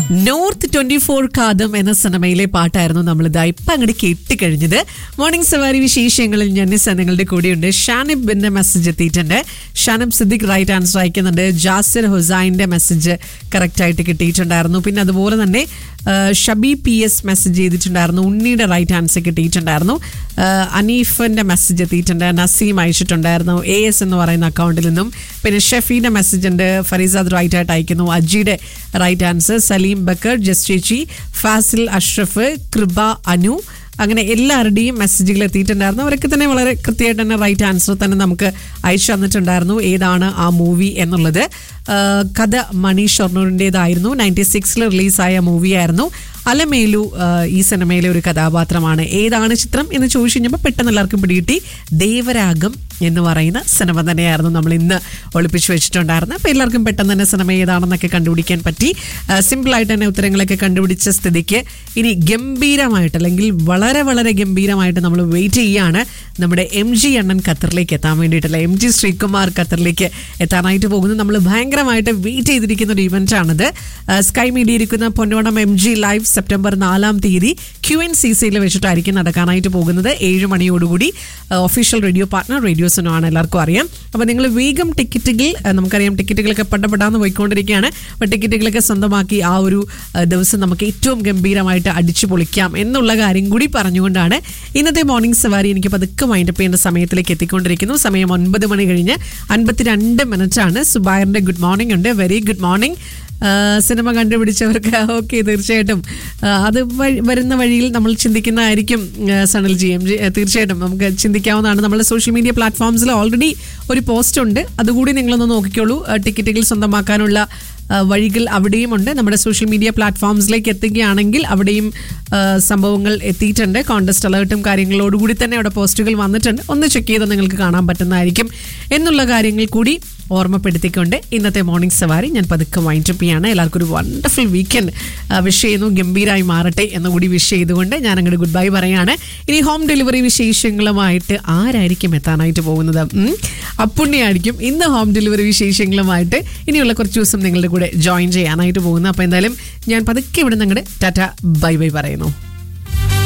North twenty four കാതം എന്ന സിനിമയിലെ പാട്ടായിരുന്നു നമ്മൾ ഇതാ ഇപ്പൊ അങ്ങോട്ട് കേട്ടുകഴിഞ്ഞത് മോർണിംഗ് സവാരി വിശേഷങ്ങളിൽ ഞാൻ നിങ്ങളുടെ കൂടെയുണ്ട് ഷാനിബിന്റെ മെസ്സേജ് എത്തിയിട്ടുണ്ട് ഷാനിബ് സിദ്ദിഖ് റൈറ്റ് ആൻസർ അയക്കുന്നുണ്ട് ജാസിർ ഹുസൈന്റെ മെസ്സേജ് കറക്റ്റ് ആയിട്ട് കിട്ടിയിട്ടുണ്ടായിരുന്നു പിന്നെ അതുപോലെ തന്നെ ആ, ഷബി പി എസ് മെസ്സേജ് ചെയ്തിട്ടുണ്ടായിരുന്നു ഉണ്ണിയുടെ റൈറ്റ് ആൻസർ കിട്ടിയിട്ടുണ്ടായിരുന്നു ആ, അനീഫിന്റെ മെസ്സേജ് എത്തിയിട്ടുണ്ട് നസീം അയച്ചിട്ടുണ്ടായിരുന്നു എ എസ് എന്ന് പറയുന്ന അക്കൗണ്ടിൽ നിന്നും പിന്നെ ഷഫീന്റെ മെസ്സേജ് ഉണ്ട് ഫരീസാദ് റൈറ്റ് ആയിട്ട് അയക്കുന്നു അജിയുടെ റൈറ്റ് ആൻസർ സലീം ബക്കർ ജസ് ചേച്ചി ഫാസിൽ അഷ്റഫ് കൃപ അനു അങ്ങനെ എല്ലാവരുടെയും മെസ്സേജുകൾ എത്തിയിട്ടുണ്ടായിരുന്നു അവരൊക്കെ തന്നെ വളരെ കൃത്യമായിട്ട് തന്നെ റൈറ്റ് ആൻസർ തന്നെ നമുക്ക് അയച്ചു തന്നിട്ടുണ്ടായിരുന്നു ഏതാണ് ആ മൂവി എന്നുള്ളത് ആ, കഥ മണി ഷൊർണൂരിൻ്റെതായിരുന്നു നയൻറ്റി സിക്സിൽ റിലീസായ മൂവിയായിരുന്നു അലമേലു ആ, ഈ സിനിമയിലെ ഒരു കഥാപാത്രമാണ് ഏതാണ് ചിത്രം എന്ന് ചോദിച്ചു കഴിഞ്ഞപ്പോൾ പെട്ടെന്ന് എല്ലാവർക്കും പിടികിട്ടി ദേവരാഗം എന്ന് പറയുന്ന സിനിമ തന്നെയായിരുന്നു നമ്മൾ ഇന്ന് ഒളിപ്പിച്ചു വെച്ചിട്ടുണ്ടായിരുന്നത് അപ്പോൾ എല്ലാവർക്കും പെട്ടെന്ന് തന്നെ സിനിമ ഏതാണെന്നൊക്കെ കണ്ടുപിടിക്കാൻ പറ്റി സിമ്പിളായിട്ട് തന്നെ ഉത്തരങ്ങളൊക്കെ കണ്ടുപിടിച്ച സ്ഥിതിക്ക് ഇനി ഗംഭീരമായിട്ട് അല്ലെങ്കിൽ വളരെ വളരെ ഗംഭീരമായിട്ട് നമ്മൾ വെയിറ്റ് ചെയ്യാണ് നമ്മുടെ എം ജി അണ്ണൻ ഖത്തറിലേക്ക് എത്താൻ വേണ്ടിയിട്ടല്ല എം ജി ശ്രീകുമാർ ഖത്തറിലേക്ക് എത്താനായിട്ട് പോകുന്നത് നമ്മൾ ഭയങ്കരമായിട്ട് വെയിറ്റ് ചെയ്തിരിക്കുന്ന ഒരു ഇവന്റ് ആണിത് ആ, സ്കൈ മീഡിയ ഇരിക്കുന്ന Ponnonam M G live September നാലാം തീയതി ക്യു എൻ സി സിയിൽ വെച്ചിട്ടായിരിക്കും നടക്കാനായിട്ട് പോകുന്നത് ഏഴ് മണിയോടുകൂടി ഒഫീഷ്യൽ റേഡിയോ പാർട്ട്ണർ റേഡിയോസിനോ ആണ് എല്ലാവർക്കും അറിയാം അപ്പോൾ നിങ്ങൾ വേഗം ടിക്കറ്റുകൾ ആ, നമുക്കറിയാം ടിക്കറ്റുകളൊക്കെ പട്ടപ്പെടാന്ന് പോയിക്കൊണ്ടിരിക്കുകയാണ് അപ്പോൾ ടിക്കറ്റുകളൊക്കെ സ്വന്തമാക്കി ആ ഒരു ആ, ദിവസം നമുക്ക് ഏറ്റവും ഗംഭീരമായിട്ട് അടിച്ചു പൊളിക്കാം എന്നുള്ള കാര്യം കൂടി പറഞ്ഞുകൊണ്ടാണ് ഇന്നത്തെ മോർണിംഗ് സവാരി എനിക്ക് പതുക്കെ മൈൻഡപ്പ് ചെയ്യേണ്ട സമയത്തിലേക്ക് എത്തിക്കൊണ്ടിരിക്കുന്നു സമയം ഒൻപത് മണി കഴിഞ്ഞ് അൻപത്തിരണ്ട് മിനിറ്റ് ആണ് സുബായറിന്റെ ഗുഡ് മോർണിംഗ് ഉണ്ട് വെരി ഗുഡ് മോർണിംഗ് ആ, സിനിമ കണ്ടുപിടിച്ചവർക്ക് ഓക്കെ തീർച്ചയായിട്ടും ആ, അത് വഴി- വരുന്ന വഴിയിൽ നമ്മൾ ചിന്തിക്കുന്നതായിരിക്കും ആ, സണൽ ജി എം ജി ആ, തീർച്ചയായിട്ടും നമുക്ക് ചിന്തിക്കാവുന്നതാണ് നമ്മുടെ സോഷ്യൽ മീഡിയ പ്ലാറ്റ്ഫോംസിൽ ഓൾറെഡി ഒരു പോസ്റ്റ് ഉണ്ട് അതുകൂടി നിങ്ങളൊന്ന് നോക്കിക്കോളൂ ആ, ടിക്കറ്റുകൾ സ്വന്തമാക്കാനുള്ള ആ, വഴികൾ അവിടെയും ഉണ്ട് നമ്മുടെ സോഷ്യൽ മീഡിയ പ്ലാറ്റ്ഫോംസിലേക്ക് എത്തുകയാണെങ്കിൽ അവിടെയും ആ, സംഭവങ്ങൾ എത്തിയിട്ടുണ്ട് കോൺടെസ്റ്റ് അലേർട്ടും കാര്യങ്ങളോടുകൂടി തന്നെ അവിടെ പോസ്റ്റുകൾ വന്നിട്ടുണ്ട് ഒന്ന് ചെക്ക് ചെയ്ത് നിങ്ങൾക്ക് കാണാൻ പറ്റുന്നതായിരിക്കും എന്നുള്ള കാര്യങ്ങൾ കൂടി ഓർമ്മപ്പെടുത്തിക്കൊണ്ട് ഇന്നത്തെ മോർണിംഗ് സവാരി ഞാൻ പതുക്കെ വൈൻഡപ്പ് ചെയ്യാണ് എല്ലാവർക്കും ഒരു വണ്ടർഫുൾ വീക്കെൻഡ് വിഷ് ചെയ്യുന്നു ഗംഭീരമായി മാറട്ടെ എന്നുകൂടി വിഷ് ചെയ്തുകൊണ്ട് ഞാൻ അങ്ങോട്ട് ഗുഡ് ബൈ പറയാണ് ഇനി ഹോം ഡെലിവറി വിശേഷങ്ങളുമായിട്ട് ആരായിരിക്കും എത്താനായിട്ട് പോകുന്നത് ഉം? അപ്പുണ്ണിയായിരിക്കും ഇന്ന് ഹോം ഡെലിവറി വിശേഷങ്ങളുമായിട്ട് ഇനിയുള്ള കുറച്ച് ദിവസം നിങ്ങളുടെ കൂടെ ജോയിൻ ചെയ്യാനായിട്ട് പോകുന്നു അപ്പോൾ എന്തായാലും ഞാൻ പതുക്കെ ഇവിടെ നിങ്ങളുടെ ടാറ്റ ബൈ ബൈ പറയുന്നു